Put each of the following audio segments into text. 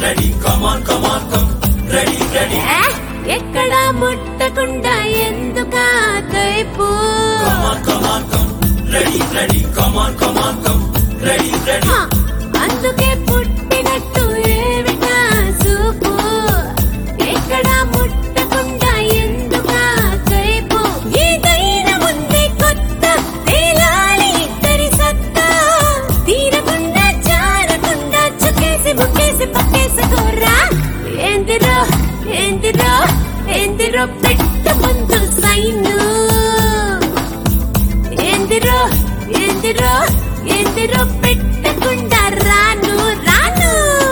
ఏ, ఎక్కడా ముట్టకుండా ఎందుకా కైపు హ, అందుకే పుట్టినట్టు ఏమిటా చూపు ఎక్కడా ముట్టకుండా ఎందుకా కైపు ఏదైనా ఉంది కొత్త తేలాలి ఇద్దరి సత్తా తీరకుండా జారకుండా చుక్కేసి ముక్కేసి పక్కేసుకోరా ఏందిరో ఏందిరో ఏందిరో పెట్ట ముందు సైను ఏందిరో ఏందిరో ఏందిరో పెట్టకుండా రాను రాను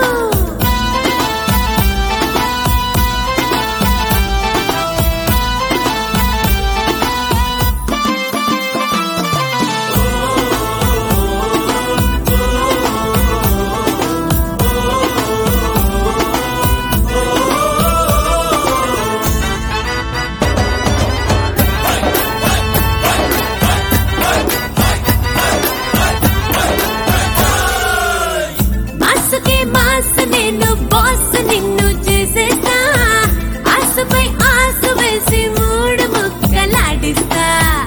మాసుకే మాస్ నేను బాస్ నిన్ను చేసేస్తా ఆసుపై ఆసు వేసి మూడు ముక్కలాడిస్తా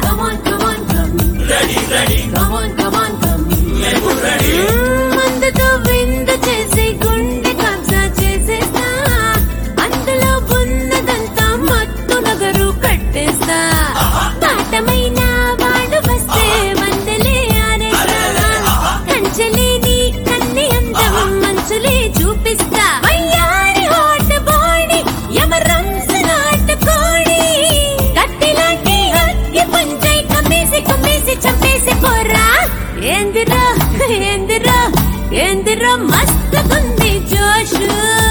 మందుతో విందు చేసి గుండె కబ్జా చేసేస్తా అందులో ఉన్నదంతా మత్తు నగరు కట్టేస్తా పాఠమైన వాడు వస్తే మందలే ఆరేస్తా కంచెలే నీ కన్ని అందం మంచులే చూపిస్తా వయ్యారి హోట్ బాడీ యమరంస నాటుకోడి కత్తిలాంటి హత్య పుంజై కమ్మేసి కుమ్మేసి చంపేసి పోరా ఏందిరా ఏందిరా ఏందిరా మస్తుకుంది జోషు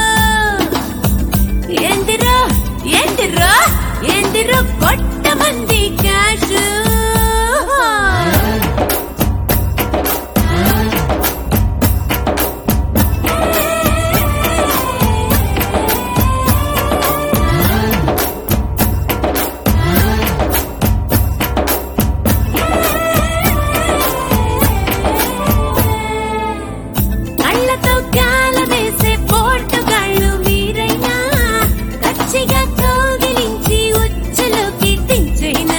ఏందిరా ఏందిరా ఏందిరా కొట్టమంది క్యాషు కళ్ళతో గాల వేసే పోటుగాళ్ళు మీరైనా కచ్చిగా కౌగిలించి ఉచ్చులోకి దించైనా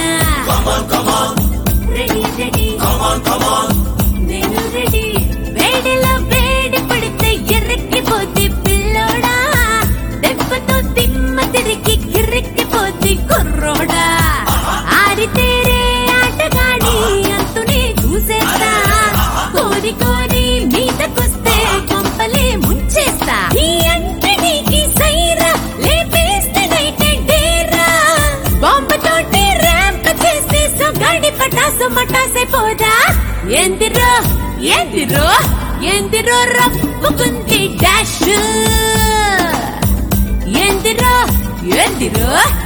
రెడీ రెడీ నేను రెడీ వేడిలో వేడి పడితే ఎర్రెక్కిపోతే పిల్లోడా దెబ్బతో దిమ్మ తిరిగి కిర్రెక్కిపోతే కుర్రోడా ఆరితేరే ఆటగాడి అంతునే చూసేస్తా కోరి కోరి మీదకొస్తే కొంపలే ముంచేస్తా ఈ అంటే నీకి సైరా లేపేస్తే నైటే డేరా బాంబుతోటి ర్యాంప్ చేస్తే సొగాడి పటాసు మటాసే పోదా ఎందిరో ఎందిరో ఎందిరో రప్పుకుంది డాష్ ఎందిరో ఎందిరో